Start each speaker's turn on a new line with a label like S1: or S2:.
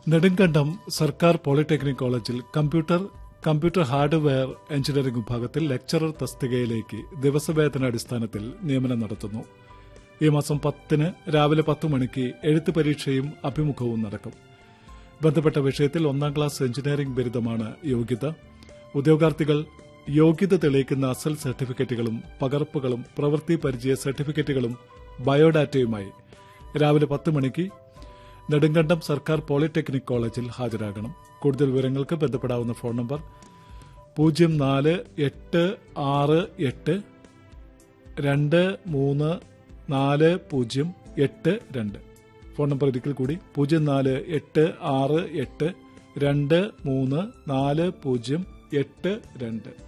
S1: നെടുങ്കണ്ടം സർക്കാർ പോളിടെക്നിക് കോളേജിൽ computer computer hardware engineering വിഭാഗത്തിൽ ലെക്ചറർ തസ്തികയിലേക്ക് ദിവസവേതന അടിസ്ഥാനത്തിൽ നിയമനം നടത്തുന്നു ഈ മാസം പത്തിന് രാവിലെ പത്ത് മണിക്ക് എഴുത്ത് പരീക്ഷയും അഭിമുഖവും നടക്കും ബന്ധപ്പെട്ട വിഷയത്തിൽ ഒന്നാം ക്ലാസ് എഞ്ചിനീയറിംഗ് ബിരുദമാണ് യോഗ്യത ഉദ്യോഗാർത്ഥികൾ യോഗ്യത തെളിയിക്കുന്ന അസൽ സർട്ടിഫിക്കറ്റുകളും പകർപ്പുകളും പ്രവൃത്തി പരിചയ സർട്ടിഫിക്കറ്റുകളും ബയോഡാറ്റയുമായി രാവിലെ പത്ത് മണിക്ക് നെടുങ്കണ്ടം സർക്കാർ പോളിടെക്നിക് കോളേജിൽ ഹാജരാകണം കൂടുതൽ വിവരങ്ങൾക്ക് ബന്ധപ്പെടാവുന്ന ഫോൺ നമ്പർ പൂജ്യം നാല് എട്ട് ആറ് എട്ട് രണ്ട് മൂന്ന് നാല് പൂജ്യം എട്ട് രണ്ട് ഫോൺ നമ്പർ ഒരിക്കൽ കൂടി പൂജ്യം നാല് എട്ട് ആറ് എട്ട് രണ്ട് മൂന്ന് നാല് പൂജ്യം എട്ട് രണ്ട്